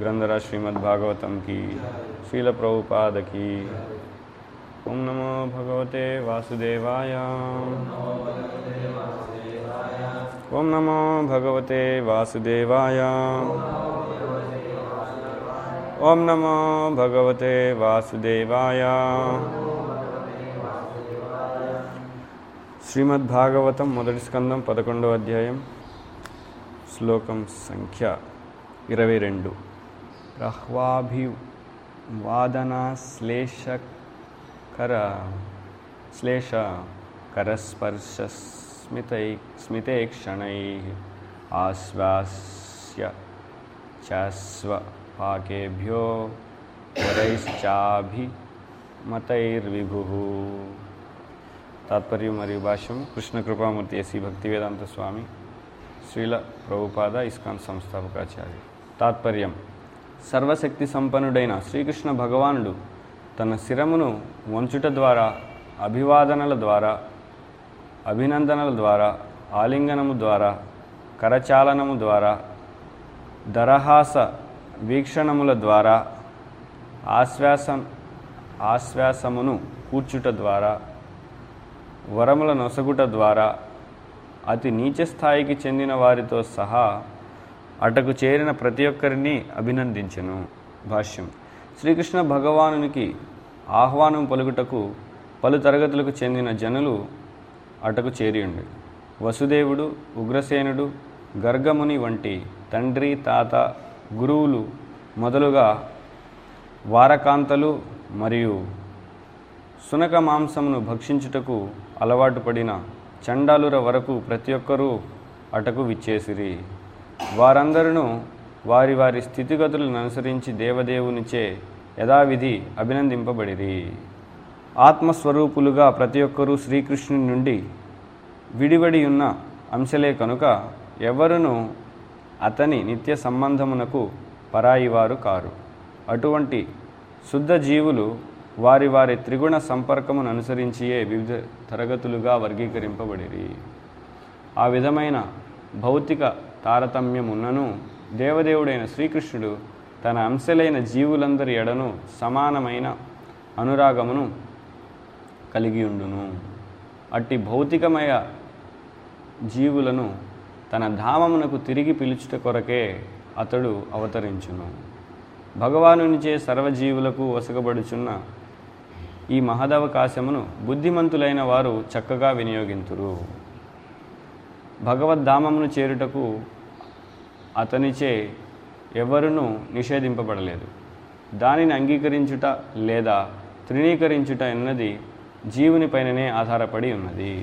గ్రంథరా శ్రీమద్ భాగవతం की శ్రీల ప్రభుపాద की ఓం నమో భగవతే వాసుదేవాయ ఓం నమో భగవతే వాసుదేవాయ ఓం నమో భగవతే వాసుదేవాయ శ్రీమద్భాగవతం మొదటి స్కందం పదకొండవ అధ్యాయం శ్లోకం సంఖ్య ఇరవై రెండు రహ్వాభివాదన శ్లేషకర శ్లేష కరస్పర్శ స్మితై స్మితేక్షణై ఆశ్వాస్య చాస్వ పాకేభ్యో వరైశ్చాభిమతైర్విభు తాత్పర్యం మరియు భాష్యం కృష్ణ కృపామూర్తి ఎసి భక్తివేదాంత స్వామి శ్రీల ప్రభుపాద ఇస్కాన్ సంస్థాపకాచార్య తాత్పర్యం సర్వశక్తి సంపన్నుడైన శ్రీకృష్ణ భగవానుడు తన శిరమును వంచుట ద్వారా అభివాదనల ద్వారా అభినందనల ద్వారా ఆలింగనము ద్వారా కరచాలనము ద్వారా దరహాస వీక్షణముల ద్వారా ఆశ్వాసం ఆశ్వాసమును కూర్చుట ద్వారా వరముల నొసగుట ద్వారా అతి నీచ స్థాయికి చెందిన వారితో సహా అటకు చేరిన ప్రతి ఒక్కరిని అభినందించెను భాష్యం శ్రీకృష్ణ భగవానునికి ఆహ్వానం పలుకుటకు పలు తరగతులకు చెందిన జనులు అటకు చేరియుండి వసుదేవుడు ఉగ్రసేనుడు గర్గముని వంటి తండ్రి తాత గురువులు మొదలుగా వారకాంతలు మరియు సునక మాంసమును భక్షించుటకు అలవాటు పడిన చండాలుర వరకు ప్రతి ఒక్కరూ అటకు విచ్చేసిరి వారందరూ వారి వారి స్థితిగతులను అనుసరించి దేవదేవునిచే యథావిధి అభినందింపబడిరి ఆత్మస్వరూపులుగా ప్రతి ఒక్కరూ శ్రీకృష్ణుని నుండి విడివడి ఉన్న అంశలే కనుక ఎవరును అతని నిత్య సంబంధమునకు పరాయివారు కారు అటువంటి శుద్ధ జీవులు వారి వారి త్రిగుణ సంపర్కమును అనుసరించియే వివిధ తరగతులుగా వర్గీకరింపబడిరి ఆ విధమైన భౌతిక తారతమ్యమున్నను దేవదేవుడైన శ్రీకృష్ణుడు తన అంశలైన జీవులందరి ఎడను సమానమైన అనురాగమును కలిగి ఉండును అట్టి భౌతికమయ జీవులను తన ధామమునకు తిరిగి పిలుచుట కొరకే అతడు అవతరించును భగవానునిచే సర్వజీవులకు వసగబడుచున్న ఈ మహదవకాశమును బుద్ధిమంతులైన వారు చక్కగా వినియోగింతురు భగవద్ధామమును చేరుటకు అతనిచే ఎవరునూ నిషేధింపబడలేదు దానిని అంగీకరించుట లేదా తృణీకరించుట అన్నది జీవునిపైననే ఆధారపడి ఉన్నది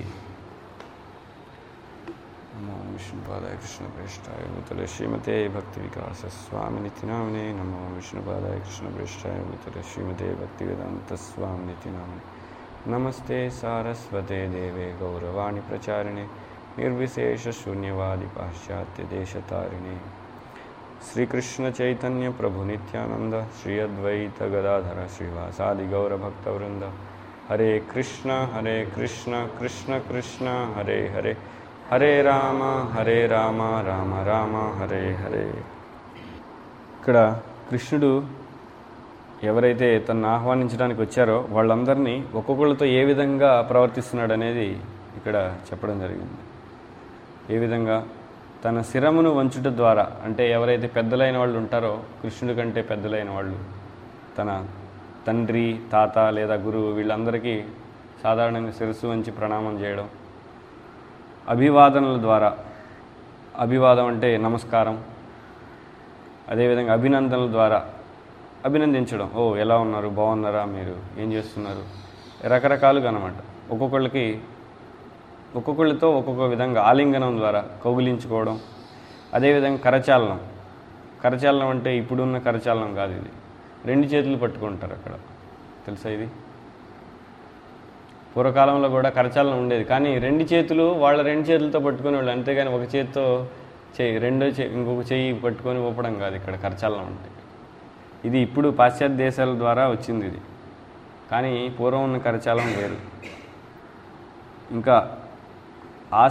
నమో విష్ణుపాదాయ కృష్ణ ప్రేష్టాయ భూతలే శ్రీమతే భక్తి వికాస స్వామి నితినామనే నమో విష్ణుపాదాయ కృష్ణ ప్రేష్టాయ భూతలే శ్రీమతే భక్తి వేదాంత స్వామి నితినామనే నమస్తే సారస్వతే దేవే గౌరవాణి ప్రచారిణే నిర్విశేష శూన్యవాది పాశ్చాత్య దేశతారిణే శ్రీకృష్ణ చైతన్య ప్రభు నిత్యానంద శ్రీ అద్వైత గదాధర శ్రీవాసాది గౌరభక్తవృంద హరే కృష్ణ హరే కృష్ణ కృష్ణ కృష్ణ హరే హరే హరే రామ హరే రామ రామ రామ హరే హరే ఇక్కడ కృష్ణుడు ఎవరైతే తనను ఆహ్వానించడానికి వచ్చారో వాళ్ళందరినీ ఒక్కొక్కళ్ళతో ఏ విధంగా ప్రవర్తిస్తున్నాడు అనేది ఇక్కడ చెప్పడం జరిగింది ఏ విధంగా తన శిరమును వంచుట ద్వారా అంటే ఎవరైతే పెద్దలైన వాళ్ళు ఉంటారో కృష్ణుడి కంటే పెద్దలైన వాళ్ళు తన తండ్రి తాత లేదా గురువు వీళ్ళందరికీ సాధారణంగా శిరస్సు వంచి ప్రణామం చేయడం అభివాదనల ద్వారా అభివాదం అంటే నమస్కారం అదేవిధంగా అభినందనల ద్వారా అభినందించడం ఓ ఎలా ఉన్నారు బాగున్నారా మీరు ఏం చేస్తున్నారు రకరకాలుగా అనమాట ఒక్కొక్కళ్ళకి ఒక్కొక్కళ్ళతో ఒక్కొక్క విధంగా ఆలింగనం ద్వారా కౌగిలించుకోవడం అదేవిధంగా కరచాలనం కరచాలనం అంటే ఇప్పుడున్న కరచాలనం కాదు ఇది రెండు చేతులు పట్టుకుంటారు అక్కడ తెలుసా ఇది పూర్వకాలంలో కూడా కరచాలనం ఉండేది కానీ రెండు చేతులు వాళ్ళ రెండు చేతులతో పట్టుకునేవాళ్ళు అంతేగాని ఒక చేతితో చెయ్యి రెండో చెయ్యి ఇంకొక చెయ్యి పట్టుకొని ఊపడం కాదు ఇక్కడ కరచాలనం అంటే ఇది ఇప్పుడు పాశ్చాత్య దేశాల ద్వారా వచ్చింది ఇది కానీ పూర్వం ఉన్న కరచాలం వేరు ఇంకా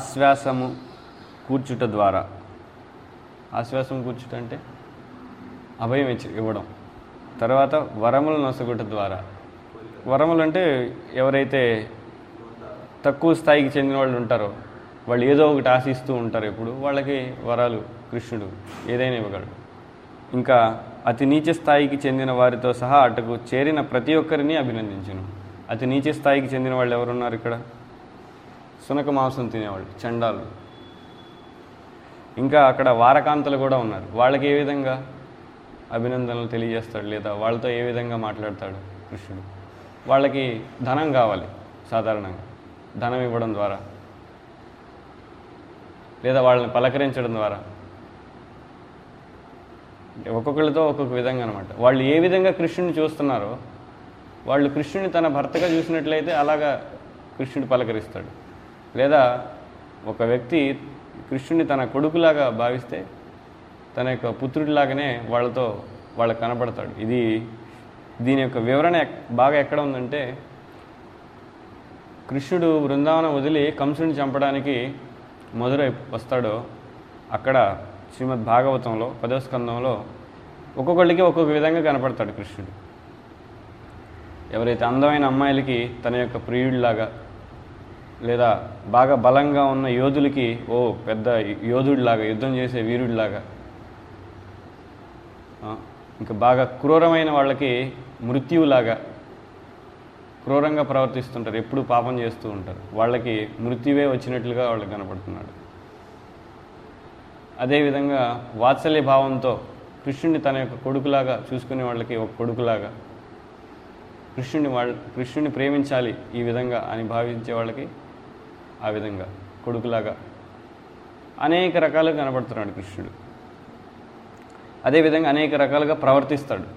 ఆశ్వాసము కూర్చుట ద్వారా ఆశ్వాసం కూర్చుట అంటే అభయం ఇచ్చి ఇవ్వడం తర్వాత వరములు నొసగుట ద్వారా వరములు అంటే ఎవరైతే తక్కువ స్థాయికి చెందిన వాళ్ళు ఉంటారో వాళ్ళు ఏదో ఒకటి ఆశిస్తూ ఉంటారు ఎప్పుడు వాళ్ళకి వరాలు కృష్ణుడు ఏదైనా ఇవ్వగలడు ఇంకా అతి నీచ స్థాయికి చెందిన వారితో సహా అటుకు చేరిన ప్రతి ఒక్కరిని అభినందించును అతి నీచ స్థాయికి చెందిన వాళ్ళు ఎవరున్నారు ఇక్కడ సునక మాంసం తినేవాళ్ళు చండాలు ఇంకా అక్కడ వారకాంతలు కూడా ఉన్నారు వాళ్ళకి ఏ విధంగా అభినందనలు తెలియజేస్తాడు లేదా వాళ్ళతో ఏ విధంగా మాట్లాడతాడు కృష్ణుడు వాళ్ళకి ధనం కావాలి సాధారణంగా ధనం ఇవ్వడం ద్వారా లేదా వాళ్ళని పలకరించడం ద్వారా అంటే ఒక్కొక్కరితో ఒక్కొక్క విధంగా అనమాట వాళ్ళు ఏ విధంగా కృష్ణుని చూస్తున్నారో వాళ్ళు కృష్ణుని తన భర్తగా చూసినట్లయితే అలాగా కృష్ణుడు పలకరిస్తాడు లేదా ఒక వ్యక్తి కృష్ణుని తన కొడుకులాగా భావిస్తే తన యొక్క పుత్రుడిలాగానే వాళ్ళతో వాళ్ళకి కనపడతాడు ఇది దీని యొక్క వివరణ ఎక్- బాగా ఎక్కడ ఉందంటే కృష్ణుడు బృందావనం వదిలి కంసుని చంపడానికి మధురై వస్తాడో అక్కడ శ్రీమద్ భాగవతంలో పదవ స్కందంలో ఒక్కొక్కళ్ళకి ఒక్కొక్క విధంగా కనపడతాడు కృష్ణుడు ఎవరైతే అందమైన అమ్మాయిలకి తన యొక్క ప్రియుడిలాగా లేదా బాగా బలంగా ఉన్న యోధులకి ఓ పెద్ద యోధుడిలాగా యుద్ధం చేసే వీరుడిలాగా ఆ, ఇంకా బాగా క్రూరమైన వాళ్ళకి మృత్యువులాగా క్రూరంగా ప్రవర్తిస్తుంటారు ఎప్పుడు పాపం చేస్తూ ఉంటారు వాళ్ళకి మృత్యువే వచ్చినట్లుగా వాళ్ళకి కనపడుతున్నాడు అదేవిధంగా వాత్సల్య భావంతో కృష్ణుని తన యొక్క కొడుకులాగా చూసుకునే వాళ్ళకి ఒక కొడుకులాగా కృష్ణుని వాళ్ళ కృష్ణుని ప్రేమించాలి ఈ విధంగా అని భావించే వాళ్ళకి ఆ విధంగా కొడుకులాగా అనేక రకాలుగా కనపడుతున్నాడు కృష్ణుడు అదేవిధంగా అనేక రకాలుగా ప్రవర్తిస్తాడు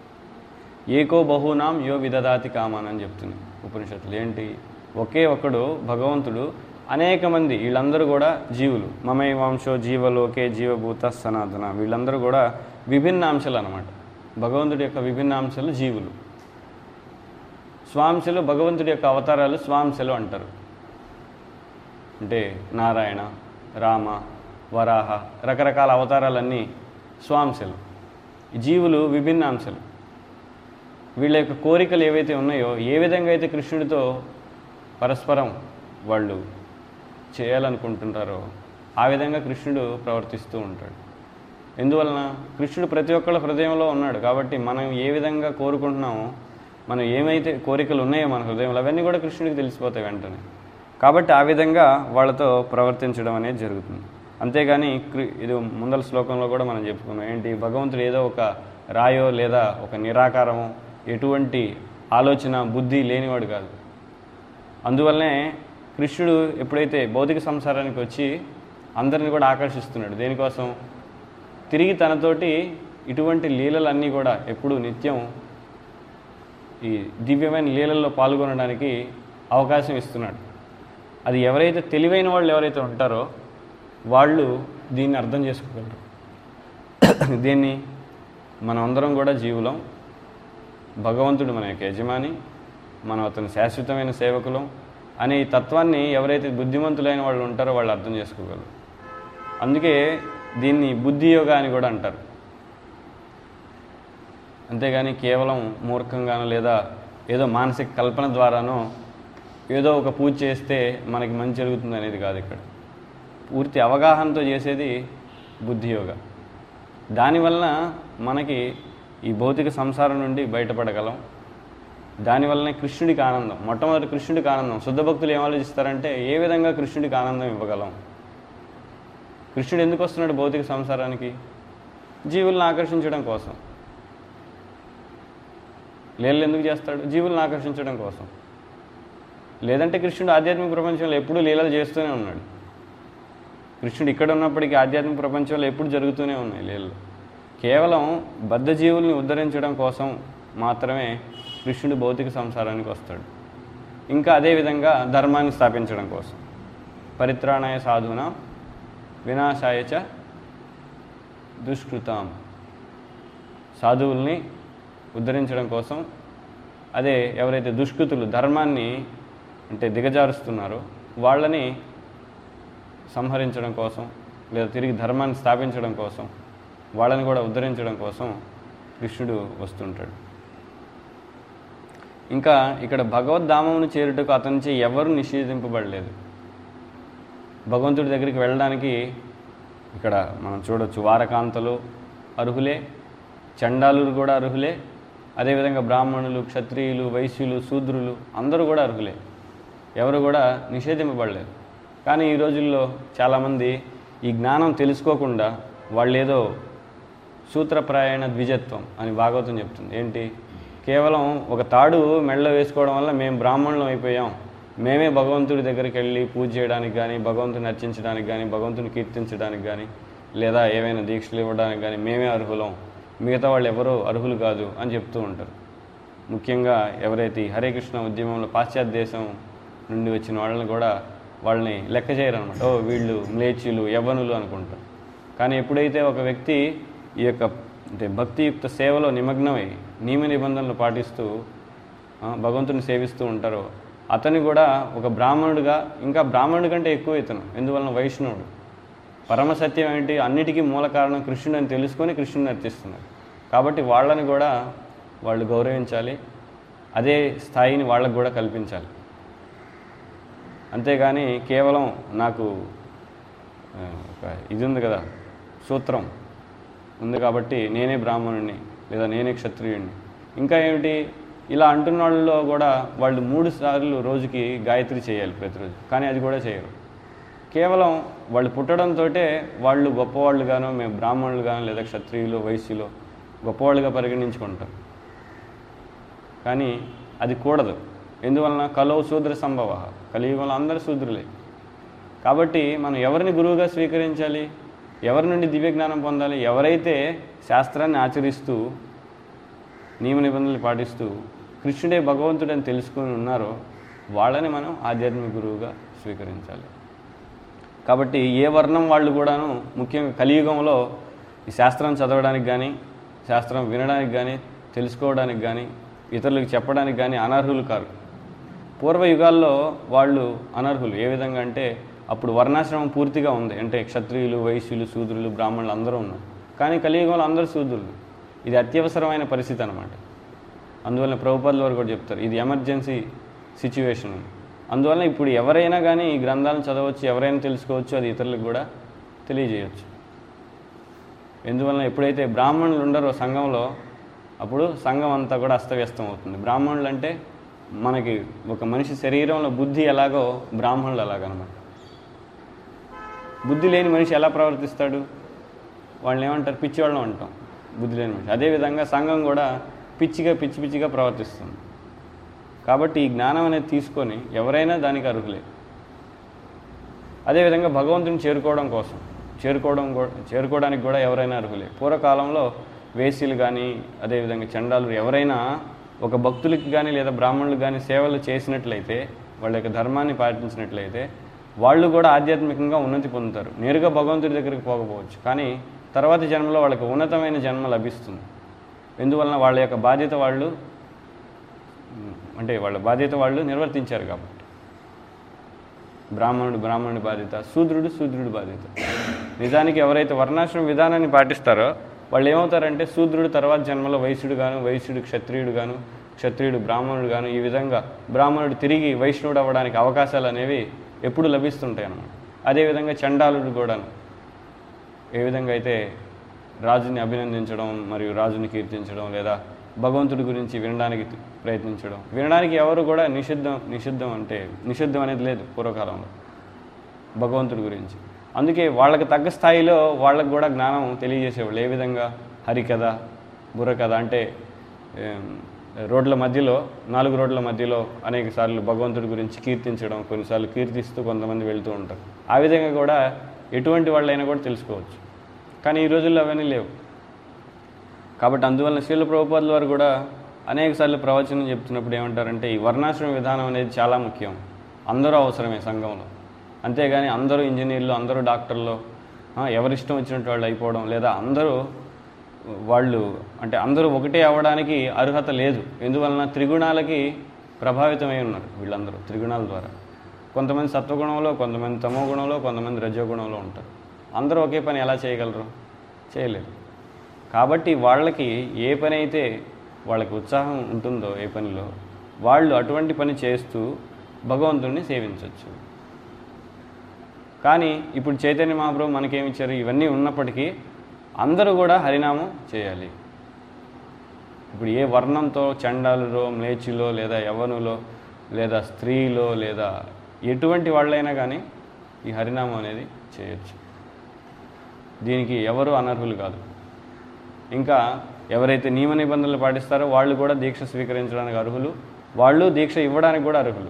ఏకో బహునాం యో విదదాతి కామాన్ అని చెప్తుంది ఉపనిషత్తులు ఏంటి ఒకే ఒక్కడు భగవంతుడు అనేక మంది వీళ్ళందరూ కూడా జీవులు మమై వంశో జీవలోకే జీవభూత సనాతన వీళ్ళందరూ కూడా విభిన్న అంశాలు అన్నమాట భగవంతుడి యొక్క విభిన్న అంశాలు జీవులు స్వాంశలు భగవంతుడి యొక్క అవతారాలు స్వాంశలు అంటారు అంటే నారాయణ రామ వరాహ రకరకాల అవతారాలన్నీ స్వాంశలు ఈ జీవులు విభిన్న అంశాలు వీళ్ళ యొక్క కోరికలు ఏవైతే ఉన్నాయో ఏ విధంగా అయితే కృష్ణుడితో పరస్పరం వాళ్ళు చేయాలనుకుంటుంటారో ఆ విధంగా కృష్ణుడు ప్రవర్తిస్తూ ఉంటాడు ఎందువలన కృష్ణుడు ప్రతి ఒక్కళ్ళ హృదయంలో ఉన్నాడు కాబట్టి మనం ఏ విధంగా కోరుకుంటున్నామో మనం ఏమైతే కోరికలు ఉన్నాయో మన హృదయంలో అవన్నీ కూడా కృష్ణుడికి తెలిసిపోతాయి వెంటనే కాబట్టి ఆ విధంగా వాళ్ళతో ప్రవర్తించడం అనేది జరుగుతుంది అంతేగాని కృ- ఇది ముందల శ్లోకంలో కూడా మనం చెప్పుకున్నాం ఏంటి భగవంతుడు ఏదో ఒక రాయో లేదా ఒక నిరాకారమో ఎటువంటి ఆలోచన బుద్ధి లేనివాడు కాదు అందువల్లనే కృష్ణుడు ఎప్పుడైతే భౌతిక సంసారానికి వచ్చి అందరిని కూడా ఆకర్షిస్తున్నాడు దేనికోసం తిరిగి తనతోటి ఇటువంటి లీలలన్నీ కూడా ఎప్పుడు నిత్యం ఈ దివ్యమైన లీలల్లో పాల్గొనడానికి అవకాశం ఇస్తున్నాడు అది ఎవరైతే తెలివైన వాళ్ళు ఎవరైతే ఉంటారో వాళ్ళు దీన్ని అర్థం చేసుకోగలరు దీన్ని మనం అందరం కూడా జీవులం భగవంతుడు మన యొక్క యజమాని మనం అతని శాశ్వతమైన సేవకులం అనే ఈ తత్వాన్ని ఎవరైతే బుద్ధిమంతులైన వాళ్ళు ఉంటారో వాళ్ళు అర్థం చేసుకోగలరు అందుకే దీన్ని బుద్ధి యోగా అని కూడా అంటారు అంతేగాని కేవలం మూర్ఖంగానో లేదా ఏదో మానసిక కల్పన ద్వారానో ఏదో ఒక పూజ చేస్తే మనకి మంచి జరుగుతుంది అనేది కాదు ఇక్కడ పూర్తి అవగాహనతో చేసేది బుద్ధి యోగా దానివలన మనకి ఈ భౌతిక సంసారం నుండి బయటపడగలం దానివల్లనే కృష్ణుడికి ఆనందం మొట్టమొదటి కృష్ణుడికి ఆనందం శుద్ధ భక్తులు ఏం ఆలోచిస్తారంటే ఏ విధంగా కృష్ణుడికి ఆనందం ఇవ్వగలం కృష్ణుడు ఎందుకు వస్తున్నాడు భౌతిక సంసారానికి జీవులను ఆకర్షించడం కోసం లీలలు ఎందుకు చేస్తాడు జీవులను ఆకర్షించడం కోసం లేదంటే కృష్ణుడు ఆధ్యాత్మిక ప్రపంచంలో ఎప్పుడూ లీలలు చేస్తూనే ఉన్నాడు కృష్ణుడు ఇక్కడ ఉన్నప్పటికీ ఆధ్యాత్మిక ప్రపంచంలో ఎప్పుడు జరుగుతూనే ఉన్నాయి లీలలు కేవలం బద్ధ జీవుల్ని ఉద్ధరించడం కోసం మాత్రమే కృష్ణుడు భౌతిక సంసారానికి వస్తాడు ఇంకా అదేవిధంగా ధర్మాన్ని స్థాపించడం కోసం పరిత్రాణాయ సాధున వినాశాయ చ దుష్కృతాం సాధువుల్ని ఉద్ధరించడం కోసం అదే ఎవరైతే దుష్కృతులు ధర్మాన్ని అంటే దిగజారుస్తున్నారో వాళ్ళని సంహరించడం కోసం లేదా తిరిగి ధర్మాన్ని స్థాపించడం కోసం వాళ్ళని కూడా ఉద్ధరించడం కోసం కృష్ణుడు వస్తుంటాడు ఇంకా ఇక్కడ భగవద్ధామమును చేరుటకు అతనిచే ఎవరు నిషేధింపబడలేదు భగవంతుడి దగ్గరికి వెళ్ళడానికి ఇక్కడ మనం చూడొచ్చు వారకాంతలు అర్హులే చండాలురు కూడా అర్హులే అదేవిధంగా బ్రాహ్మణులు క్షత్రియులు వైశ్యులు శూద్రులు అందరూ కూడా అర్హులే ఎవరు కూడా నిషేధింపబడలేదు కానీ ఈ రోజుల్లో చాలామంది ఈ జ్ఞానం తెలుసుకోకుండా వాళ్ళు ఏదో సూత్రప్రాయణ ద్విజత్వం అని భాగవతం చెప్తుంది ఏంటి కేవలం ఒక తాడు మెడలో వేసుకోవడం వల్ల మేము బ్రాహ్మణులం అయిపోయాం మేమే భగవంతుడి దగ్గరికి వెళ్ళి పూజ చేయడానికి కానీ భగవంతుని అర్చించడానికి కానీ భగవంతుని కీర్తించడానికి కానీ లేదా ఏవైనా దీక్షలు ఇవ్వడానికి కానీ మేమే అర్హులం మిగతా వాళ్ళు ఎవరో అర్హులు కాదు అని చెప్తూ ఉంటారు ముఖ్యంగా ఎవరైతే ఈ హరే కృష్ణ ఉద్యమంలో పాశ్చాత్య దేశం నుండి వచ్చిన వాళ్ళని కూడా వాళ్ళని లెక్క చేయరనమాట ఓ వీళ్ళు మ్లేచ్యులు యవ్వనులు అనుకుంటారు కానీ ఎప్పుడైతే ఒక వ్యక్తి ఈ యొక్క అంటే భక్తియుక్త సేవలో నిమగ్నమై నియమ నిబంధనలు పాటిస్తూ ఆ, భగవంతుని సేవిస్తూ ఉంటారో అతని కూడా ఒక బ్రాహ్మణుడిగా ఇంకా బ్రాహ్మణుడి కంటే ఎక్కువ ఇతను ఎందువలన వైష్ణవుడు పరమ సత్యం ఏంటి అన్నిటికీ మూల కారణం కృష్ణుడు అని తెలుసుకొని కృష్ణుని అర్చిస్తున్నారు కాబట్టి వాళ్ళని కూడా వాళ్ళు గౌరవించాలి అదే స్థాయిని వాళ్ళకు కూడా కల్పించాలి అంతేగాని కేవలం నాకు ఆ, ఒక ఇది ఉంది కదా సూత్రం ఉంది కాబట్టి నేనే బ్రాహ్మణుడిని లేదా నేనే క్షత్రియుడిని ఇంకా ఏమిటి ఇలా అంటున్న వాళ్ళలో కూడా వాళ్ళు మూడు సార్లు రోజుకి గాయత్రి చేయాలి ప్రతిరోజు కానీ అది కూడా చేయరు కేవలం వాళ్ళు పుట్టడంతో వాళ్ళు గొప్పవాళ్ళుగానో మేము బ్రాహ్మణులుగానో లేదా క్షత్రియులు వైశ్యులు గొప్పవాళ్ళుగా పరిగణించుకుంటారు కానీ అది కూడదు ఎందువలన కలో శూద్ర సంభవ కలియుగంలో అందరు శూద్రులే కాబట్టి మనం ఎవరిని గురువుగా స్వీకరించాలి ఎవరి నుండి దివ్య జ్ఞానం పొందాలి ఎవరైతే శాస్త్రాన్ని ఆచరిస్తూ నియమ నిబంధనలు పాటిస్తూ కృష్ణుడే భగవంతుడని తెలుసుకొని ఉన్నారో వాళ్ళని మనం ఆధ్యాత్మిక గురువుగా స్వీకరించాలి కాబట్టి ఏ వర్ణం వాళ్ళు కూడాను ముఖ్యంగా కలియుగంలో ఈ శాస్త్రం చదవడానికి కానీ శాస్త్రం వినడానికి కానీ తెలుసుకోవడానికి కానీ ఇతరులకు చెప్పడానికి కానీ అనర్హులు కారు పూర్వ యుగాల్లో వాళ్ళు అనర్హులు ఏ విధంగా అంటే అప్పుడు వర్ణాశ్రమం పూర్తిగా ఉంది అంటే క్షత్రియులు వైశ్యులు శూద్రులు బ్రాహ్మణులు అందరూ ఉన్నారు కానీ కలియుగంలో అందరూ శూద్రులు ఇది అత్యవసరమైన పరిస్థితి అనమాట అందువల్ల ప్రభుపాదుల వారు కూడా చెప్తారు ఇది ఎమర్జెన్సీ సిచ్యువేషన్ అని అందువల్ల ఇప్పుడు ఎవరైనా కానీ ఈ గ్రంథాలను చదవచ్చు ఎవరైనా తెలుసుకోవచ్చు అది ఇతరులకు కూడా తెలియజేయవచ్చు ఎందువలన ఎప్పుడైతే బ్రాహ్మణులు ఉండరో సంఘంలో అప్పుడు సంఘం అంతా కూడా అస్తవ్యస్తం అవుతుంది బ్రాహ్మణులు అంటే మనకి ఒక మనిషి శరీరంలో బుద్ధి ఎలాగో బ్రాహ్మణులు అలాగనమాట బుద్ధి లేని మనిషి ఎలా ప్రవర్తిస్తాడు వాళ్ళని ఏమంటారు పిచ్చివాళ్ళం అంటాం బుద్ధి లేని మనిషి అదేవిధంగా సంఘం కూడా పిచ్చిగా పిచ్చి పిచ్చిగా ప్రవర్తిస్తుంది కాబట్టి ఈ జ్ఞానం అనేది తీసుకొని ఎవరైనా దానికి అర్హులే అదేవిధంగా భగవంతుని చేరుకోవడం కోసం చేరుకోవడం కూడా చేరుకోవడానికి కూడా ఎవరైనా అర్హులే పూర్వకాలంలో వేశ్యలు కానీ అదేవిధంగా చండాలు ఎవరైనా ఒక భక్తులకి కానీ లేదా బ్రాహ్మణులకు కానీ సేవలు చేసినట్లయితే వాళ్ళ యొక్క ధర్మాన్ని పాటించినట్లయితే వాళ్ళు కూడా ఆధ్యాత్మికంగా ఉన్నతి పొందుతారు నేరుగా భగవంతుడి దగ్గరికి పోకపోవచ్చు కానీ తర్వాతి జన్మలో వాళ్ళకి ఉన్నతమైన జన్మ లభిస్తుంది ఎందువలన వాళ్ళ యొక్క బాధ్యత వాళ్ళు ఉమ్, అంటే వాళ్ళ బాధ్యత వాళ్ళు నిర్వర్తించారు కాబట్టి బ్రాహ్మణుడు బ్రాహ్మణుడి బాధ్యత శూద్రుడు శూద్రుడి బాధ్యత నిజానికి ఎవరైతే వర్ణాశ్రమ విధానాన్ని పాటిస్తారో వాళ్ళు ఏమవుతారంటే శూద్రుడు తర్వాత జన్మలో వైశ్యుడు గాను వైశ్యుడు క్షత్రియుడు గాను క్షత్రియుడు బ్రాహ్మణుడు గాను ఈ విధంగా బ్రాహ్మణుడు తిరిగి వైష్ణవుడు అవ్వడానికి అవకాశాలు అనేవి ఎప్పుడు లభిస్తుంటాయి అన్నమాట అదేవిధంగా చండాలుడు కూడాను ఏ విధంగా అయితే రాజుని అభినందించడం మరియు రాజుని కీర్తించడం లేదా భగవంతుడి గురించి వినడానికి ప్రయత్నించడం వినడానికి ఎవరు కూడా నిషిద్ధం నిషిద్ధం అంటే నిషిద్ధం అనేది లేదు పూర్వకాలంలో భగవంతుడి గురించి అందుకే వాళ్ళకి తగ్గ స్థాయిలో వాళ్ళకు కూడా జ్ఞానం తెలియజేసేవాళ్ళు ఏ విధంగా హరికథ బుర్రకథ అంటే ఏం, రోడ్ల మధ్యలో నాలుగు రోడ్ల మధ్యలో అనేక సార్లు భగవంతుడి గురించి కీర్తించడం కొన్నిసార్లు కీర్తిస్తూ కొంతమంది వెళ్తూ ఉంటారు ఆ విధంగా కూడా ఎటువంటి వాళ్ళైనా కూడా తెలుసుకోవచ్చు కానీ ఈ రోజుల్లో అవన్నీ లేవు కాబట్టి అందువలన శీల ప్రభుపాదుల వారు కూడా అనేక సార్లు ప్రవచనం చెప్తున్నప్పుడు ఏమంటారంటే ఈ వర్ణాశ్రమ విధానం అనేది చాలా ముఖ్యం అందరూ అవసరమే సంఘంలో అంతేగాని అందరూ ఇంజనీర్లు అందరూ డాక్టర్లు ఆ, ఎవరిష్టం వచ్చినట్టు వాళ్ళు అయిపోవడం లేదా అందరూ వాళ్ళు అంటే అందరూ ఒకటే అవ్వడానికి అర్హత లేదు ఎందువలన త్రిగుణాలకి ప్రభావితమై ఉన్నారు వీళ్ళందరూ త్రిగుణాల ద్వారా కొంతమంది సత్వగుణంలో కొంతమంది తమో గుణంలో కొంతమంది రజోగుణంలో ఉంటారు అందరూ ఒకే పని ఎలా చేయగలరు చేయలేరు కాబట్టి వాళ్ళకి ఏ పని అయితే వాళ్ళకి ఉత్సాహం ఉంటుందో ఏ పనిలో వాళ్ళు అటువంటి పని చేస్తూ భగవంతుడిని సేవించవచ్చు కానీ ఇప్పుడు చైతన్య మహాప్రభు మనకేమిచ్చారు ఇవన్నీ ఉన్నప్పటికీ అందరూ కూడా హరినామం చేయాలి ఇప్పుడు ఏ వర్ణంతో చండాలులో మ్లేచులో లేదా యవ్వనులో లేదా స్త్రీలో లేదా ఎటువంటి వాళ్ళైనా కానీ ఈ హరినామం అనేది చేయొచ్చు దీనికి ఎవరు అనర్హులు కాదు ఇంకా ఎవరైతే నియమ నిబంధనలు పాటిస్తారో వాళ్ళు కూడా దీక్ష స్వీకరించడానికి అర్హులు వాళ్ళు దీక్ష ఇవ్వడానికి కూడా అర్హులు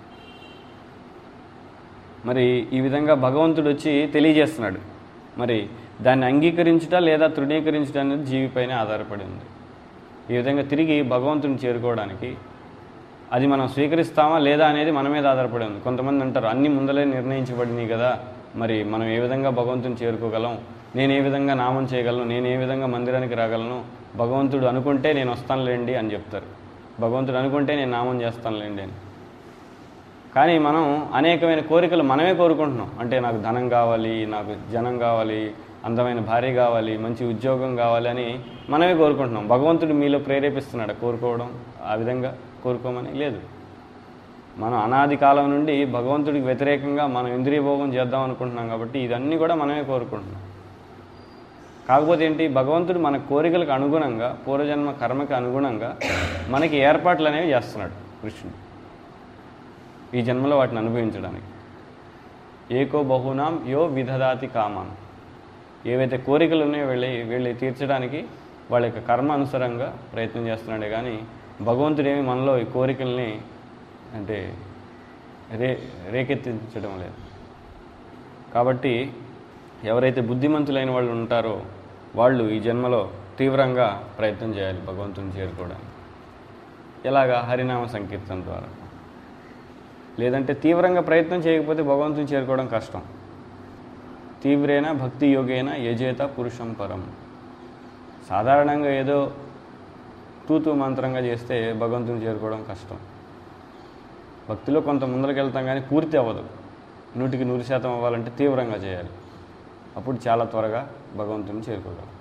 మరి ఈ విధంగా భగవంతుడు వచ్చి తెలియజేస్తున్నాడు మరి దాన్ని అంగీకరించుట లేదా తృణీకరించుట అనేది జీవిపైన ఆధారపడి ఉంది ఈ విధంగా తిరిగి భగవంతుని చేరుకోవడానికి అది మనం స్వీకరిస్తామా లేదా అనేది మన మీద ఆధారపడి ఉంది కొంతమంది అంటారు అన్ని ముందలే నిర్ణయించబడినాయి కదా మరి మనం ఏ విధంగా భగవంతుని చేరుకోగలం నేను ఏ విధంగా నామం చేయగలను నేను ఏ విధంగా మందిరానికి రాగలను భగవంతుడు అనుకుంటే నేను వస్తానులేండి అని చెప్తారు భగవంతుడు అనుకుంటే నేను నామం చేస్తానులేండి అని కానీ మనం అనేకమైన కోరికలు మనమే కోరుకుంటున్నాం అంటే నాకు ధనం కావాలి నాకు జనం కావాలి అందమైన భార్య కావాలి మంచి ఉద్యోగం కావాలి అని మనమే కోరుకుంటున్నాం భగవంతుడు మీలో ప్రేరేపిస్తున్నాడు కోరుకోవడం ఆ విధంగా కోరుకోమని లేదు మనం అనాది కాలం నుండి భగవంతుడికి వ్యతిరేకంగా మనం ఇంద్రియ భోగం చేద్దాం అనుకుంటున్నాం కాబట్టి ఇదన్నీ కూడా మనమే కోరుకుంటున్నాం కాకపోతే ఏంటి భగవంతుడు మన కోరికలకు అనుగుణంగా పూర్వజన్మ కర్మకి అనుగుణంగా మనకి ఏర్పాట్లు అనేవి చేస్తున్నాడు కృష్ణుడు ఈ జన్మలో వాటిని అనుభవించడానికి ఏకో బహునాం యో విధదాతి కామాన్ ఏవైతే కోరికలు ఉన్నాయో వెళ్ళి వీళ్ళని తీర్చడానికి వాళ్ళ యొక్క కర్మ అనుసారంగా ప్రయత్నం చేస్తున్నాడే కానీ భగవంతుడేమి మనలో ఈ కోరికల్ని అంటే రే రేకెత్తించడం లేదు కాబట్టి ఎవరైతే బుద్ధిమంతులైన వాళ్ళు ఉంటారో వాళ్ళు ఈ జన్మలో తీవ్రంగా ప్రయత్నం చేయాలి భగవంతుని చేరుకోవడానికి ఎలాగా హరినామ సంకీర్తన ద్వారా లేదంటే తీవ్రంగా ప్రయత్నం చేయకపోతే భగవంతుని చేరుకోవడం కష్టం తీవ్రేణ భక్తి యోగేన యజేత పురుషం పరం సాధారణంగా ఏదో తూతూ మంత్రంగా చేస్తే భగవంతుని చేరుకోవడం కష్టం భక్తిలో కొంత ముందరికి వెళ్తాం కానీ పూర్తి అవ్వదు నూటికి నూరు శాతం అవ్వాలంటే తీవ్రంగా చేయాలి అప్పుడు చాలా త్వరగా భగవంతుని చేరుకోగలం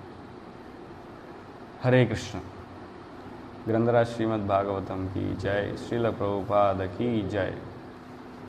హరే కృష్ణ గ్రంథరాజ్ శ్రీమద్ భాగవతం కీ జై శ్రీల ప్రభుపాద కీ జై